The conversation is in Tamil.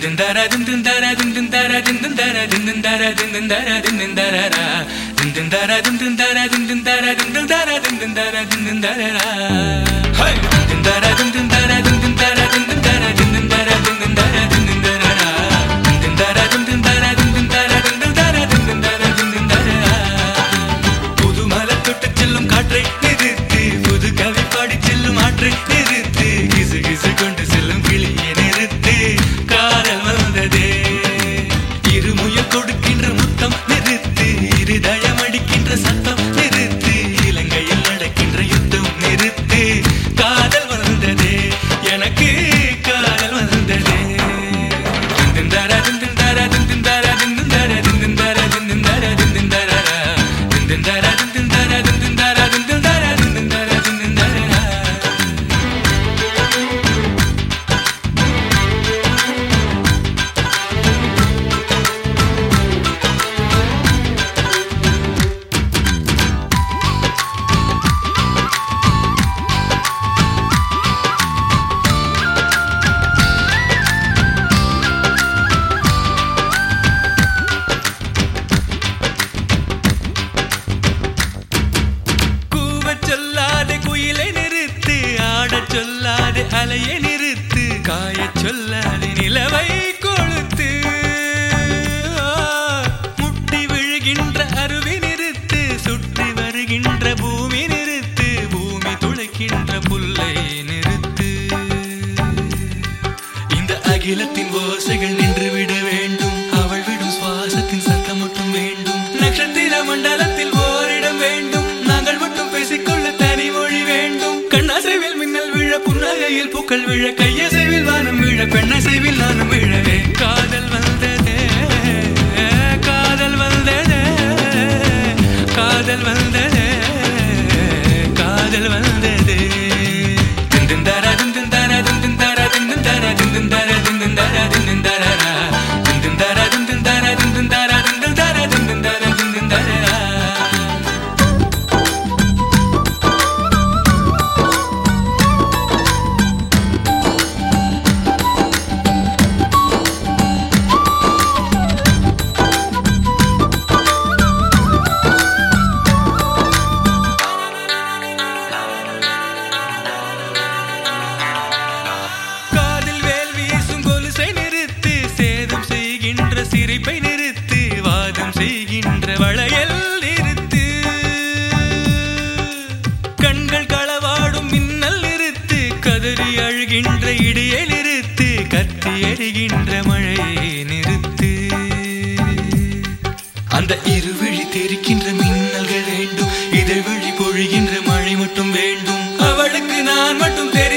திந்தர திந்தர திந்தர திந்தர திந்தர திந்தர திந்தர திந்தர திந்தர திந்தர திந்தர திந்தர திந்தர ஹே திந்தர திந்தர திந்தர திந்தர திந்தர திந்தர திந்தர திந்தர திந்தர திந்தர திந்தர திந்தர திந்தர புது மலை தொட்டு செல்லும் காற்றை நிறுத்து புது கவி பாடி செல்லும் ஆற்றை நிறுத்து கிசு கிசு கொண்டு செல்லும் கிளியை நிறுத்து காதல் வந்ததே இருமுயல் கொடுக்கின்ற முத்தம் நிறுத்து இருதயம் அடிக்கின்ற சத்தம் நிறுத்து இலங்கையில் நடக்கின்ற யுத்தம் நிறுத்து காதல் வந்ததே எனக்கு காதல் வந்ததே திந்திந்தர திந்திந்தர திந்திந்தர திந்திந்தர திந்திந்தர திந்திந்தர திந்திந்தர திந்திந்தர திந்திந்தர திந்திந்தர திந்திந்தர திந்திந்தர திந்திந்தர கூவச் சொல்லாதே குயிலை நிறுத்து ஆடச் சொல்லாதே அலையை நிறுத்து காயச் சொல்லாதே நிலவை கொளுத்து ஆ, முட்டி விழுகின்ற அருவி நிறுத்து சுற்றி வருகின்ற பூமி நிறுத்து பூமி துளைக்கின்ற புல்லை நிறுத்து இந்த அகிலத்தின் ஓசைகள் நின்று விட வேண்டும் அவள் விடும் சுவாசத்தின் சத்தம் மட்டும் வேண்டும் நட்சத்திர மண்டலத்தில் ஓரிடம் வேண்டும் நாங்கள் மட்டும் பேசிக்கொள்ள தனி மொழி வேண்டும் கண்ணாசைவில் மின்னல் விழ புன்னகையில் பூக்கள் விழ கையசைவில் வானம் விழ பெண்ணசைவில் நானும் விழவே காதல் வந்ததே காதல் வந்ததே காதல் வந்ததே காதல் வந்ததே திந்திந்தர திந்திந்தர திந்திந்தர திந்திந்தர திந்திந்தர திந்திந்தர திந்திந்தர திந்திந்தர திந்திந்தர திந்திந்தர திந்திந்தர திந்திந்தர திந்திந்தர காதில் வேல் வீசும் கொலுசை நிறுத்து சேதம் செய்கின்ற சிரிப்பை நிறுத்து வாதம் செய்கின்ற வளையல் நிறுத்து கண்கள் களவாடும் மின்னல் நிறுத்து கதறி அழுகின்ற இடியை நிறுத்து கத்தி எறிகின்ற மழையை நிறுத்து அந்த இருவழி தெரிக்கின்ற மின்னல்கள் வேண்டும் இதழ் வழி பொழிகின்ற மழை மட்டும் வேண்டும் அவளுக்கு நான் மட்டும் தெரியும்